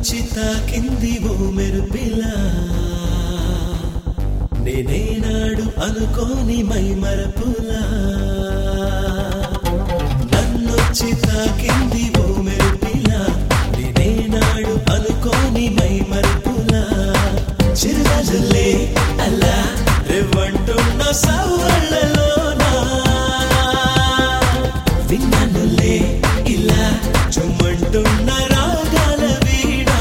నన్నొచ్చి తాకింది ఓ మెరుపిలా నేనేనాడు అనుకోని మై మరపులా నన్నొచ్చి తాకింది ఓ మెరుపిలా నేనేనాడు అనుకోని మై మరపులా చిరునజులే అలా రేవంటున్న సవ్వళ్ళలోనా విన్నానులే ఇలా చుమ్మంటున్న రాగాల వీణా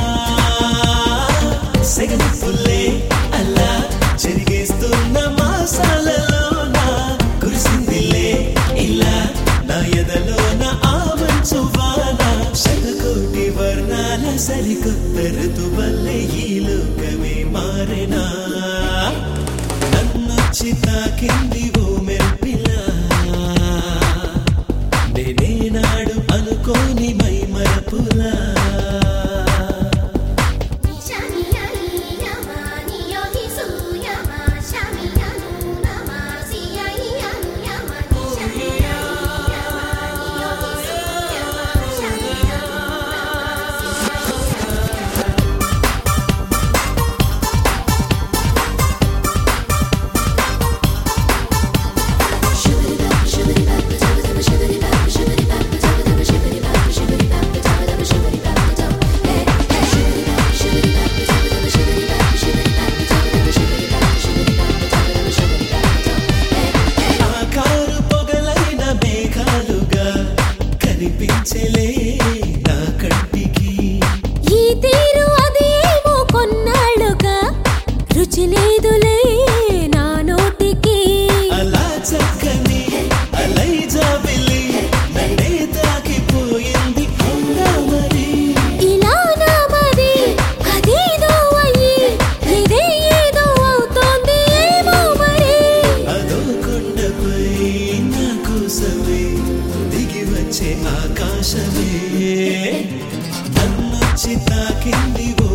సెగనిప్పులే అలా చెరిగేస్తున్న మాసాలలోన కురిసిందిలే ఇలా నా ఎదలోన ఆ మంచు వాన శతకోటి వర్ణాల సరికొత్త ఋతువల్లే ఈ లోకమే మారెనా నన్నొచ్చి తాకింది ఓ మెరుపిలా నేనేనాడు అనుకోని మై మరపులా ఆకారు పొగలైన మేఘాలుగా కనిపించలే నా కంటికి ఈ తీరు అదేమో కొన్నాళ్ళుగా రుచి లేదులే నా నోటికి అలా చక్కని అలై జాబిలి నన్నే తాకిపోయింది అవునా మరి ఇలా నా మరి అదేదో అయ్యి ఇదే ఏదో అవుతోంది ఏమో మరి అదో కొండపై నా కోసమే దిగి వచ్చే ఆకాశమే నన్నొచ్చి తాకింది ఓ